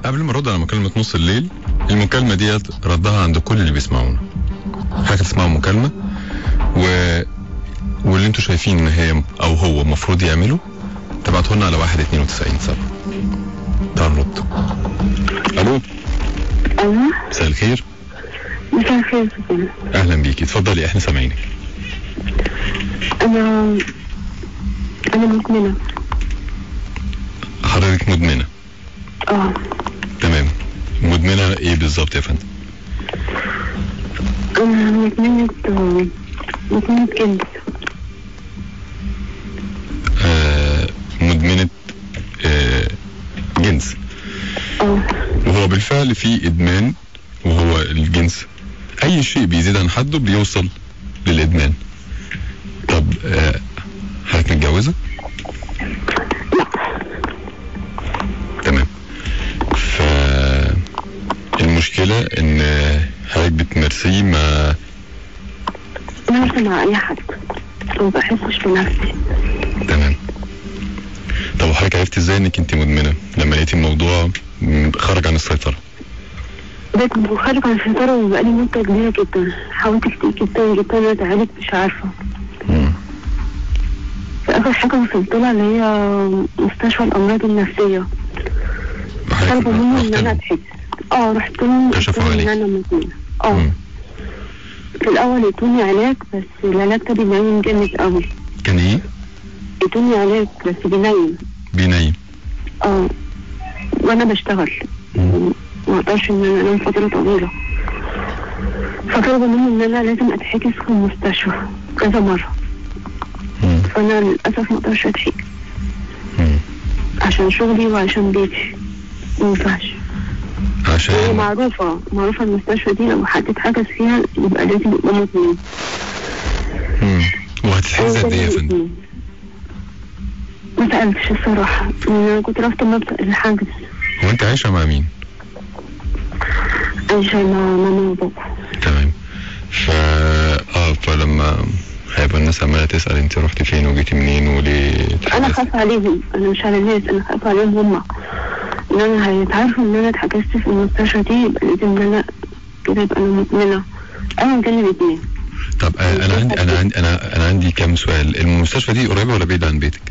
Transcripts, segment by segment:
قبل ما ارد على مكالمه نص الليل المكالمه ديت ردها عند كل اللي بيسمعونا حضرتك تسمعوا مكالمه و واللي انتوا شايفين ان هي او هو المفروض يعمله تبعتوا لنا على 1 92 7 تعالوا نرد الو ايوه مساء الخير مساء الخير سوزان اهلا بيكي اتفضلي احنا سامعينك انا انا مدمنه حضرتك مدمنه اه تمام مدمنه ايه بالظبط يا فندم انا مدمنه مدمنه جنس آه مدمنه آه جنس اه وهو بالفعل في ادمان وهو الجنس اي شيء بيزيد عن حده بيوصل للادمان طب آه، حضرتك متجوزه لا تمام ف المشكلة ان حضرتك بتمارسيه ما ماشي مع اي حد ما بحسش بنفسي تمام طب وحضرتك عرفت ازاي انك انت مدمنة لما لقيتي الموضوع م- خرج عن السيطرة بقيت خارج عن السيطرة وبقالي مدة كبيرة جدا حاولت كتير جدا جدا انا اتعالج مش عارفة مم. في اخر حاجة وصلت لها اللي هي مستشفى الامراض النفسية حضرتك طلبوا مني رحت ان انا له. اتحجز اه رحت لهم قلت كشفوا لهم عليك. ان انا مدمنة اه مم. في الاول ادوني علاج بس العلاج ده بينيم جامد قوي كان ايه ادوني علاج بس بينيم بينيم اه وانا بشتغل مم. ما اقدرش ان انا انام فتره طويله فطلبوا مني ان انا لازم اتحجز في المستشفى كذا مره مم. فانا للاسف ما اقدرش اتحجز مم. عشان شغلي وعشان بيتي ما ينفعش هي عشان معروفه معروفه المستشفى دي لو حد اتحجز فيها يبقى لازم يبقى مدمن مم. وهتتحجز قد ايه يا فندم ما سألتش الصراحة لأن أنا كنت رافضة مبدأ الحجز هو انت عايشة مع مين عايشة مع ماما وبابا تمام ف اه فلما هيبقى الناس عمالة تسأل انت رحت فين وجيتي منين وليه انا اتحجزتي؟ خايفه عليهم انا مش على الناس انا خايفه عليهم هم ان انا هيتعرفوا ان انا اتحجزت في المستشفى دي يبقى لازم ان انا كده يبقى انا مدمنه انا كان الاثنين طب آه، انا عندي انا عندي انا انا عندي كام سؤال المستشفى دي قريبه ولا بعيده عن بيتك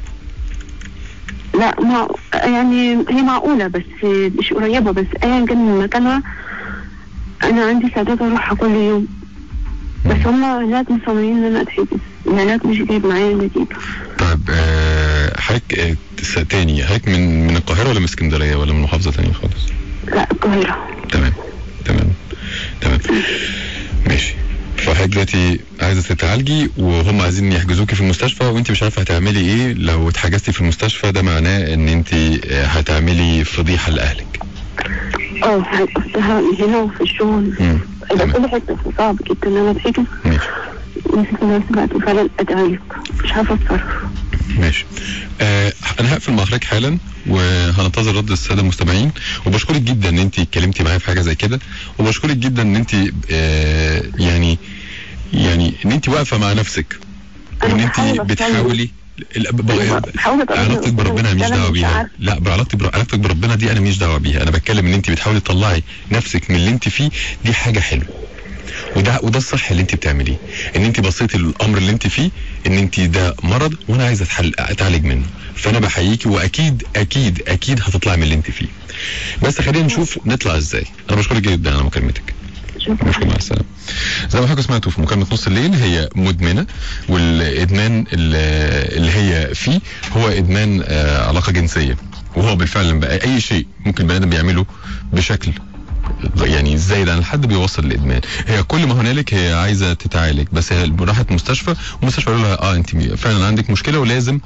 لا مع يعني هي معقوله بس مش قريبه بس ايا كان مكانها انا عندي استعداد اروحها كل يوم بس هما هناك مصممين ان انا اتحجز العلاج مش جايب معايا نتيجه طب آه، حضرتك آه، تس- تاني حضرتك من من القاهره ولا من اسكندريه ولا من محافظه تانية خالص لا القاهره تمام تمام تمام ماشي فحضرتك دلوقتي عايزه تتعالجي وهم عايزين يحجزوكي في المستشفى وانت مش عارفه هتعملي ايه لو اتحجزتي في المستشفى ده معناه ان انت آه، هتعملي فضيحه لاهلك اه هيبقى هنا وفي الشغل مم. يبقى تمام كل حته صعب جدا ان انا اتحجز ماشي بس في نفس الوقت فعلا اتعالج مش عارفه اتصرف ماشي آه انا هقفل مع حضرتك حالا وهننتظر رد الساده المستمعين وبشكرك جدا ان انت اتكلمتي معايا في حاجه زي كده وبشكرك جدا ان انت آه يعني يعني ان انت واقفه مع نفسك أنا وان بحاول انت أتصرف. بتحاولي لا، ب- ب- بحاول أتقبل علاقتك ربنا، بربنا بس ماليش أنا دعوه مش بيها عارفة. لا بعلاقتك بر- علاقتك بربنا دي انا ماليش دعوه بيها انا بتكلم ان انت بتحاولي تطلعي نفسك من اللي انت فيه دي حاجه حلوه وده وده الصح اللي انت بتعمليه ان انت بصيتي للامر اللي انت فيه ان انت ده مرض وانا عايز أتحل اتعالج منه فانا بحييكي واكيد اكيد اكيد هتطلعي من اللي انت فيه بس خلينا نشوف نطلع ازاي انا بشكرك جدا على مكالمتك شكرا مشكلة مع السلامة زي ما حضرتك سمعتوا في مكالمة نص الليل هي مدمنة والإدمان اللي اللي هي فيه هو إدمان آه، علاقة جنسية وهو بالفعل بقى أي شيء ممكن البني آدم بيعمله بشكل يعني زايد عن الحد بيوصل للادمان هي كل ما هنالك هي عايزه تتعالج بس هي راحت مستشفى والمستشفى قالوا لها اه انت فعلا عندك مشكله ولازم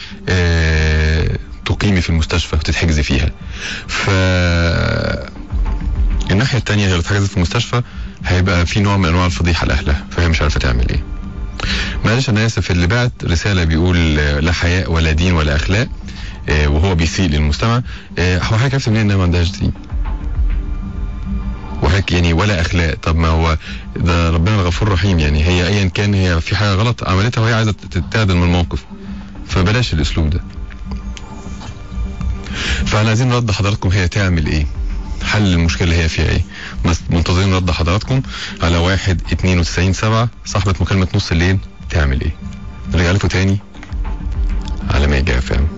آه تقيمي في المستشفى وتتحجزي فيها ف الناحيه الثانيه هي لو اتحجزت في المستشفى هيبقى في نوع من انواع الفضيحه لاهلها فهي مش عارفه تعمل ايه معلش انا اسف اللي بعت رساله بيقول آه، لا حياء ولا دين ولا اخلاق آه، وهو بيسيء للمستمع آه، هو حضرتك عرفت منين انها ما عندهاش دين وهيك يعني ولا اخلاق طب ما هو ده ربنا الغفور الرحيم يعني هي ايا كان هي في حاجه غلط عملتها وهي عايزه تتعدل من الموقف فبلاش الاسلوب ده فاحنا عايزين نرد حضراتكم هي تعمل ايه حل المشكله اللي هي فيها ايه بس منتظرين رد حضراتكم على واحد اتنين وتسعين سبعة صاحبة مكالمة نص الليل تعمل ايه نرجع لكم تاني على ميجا اف ام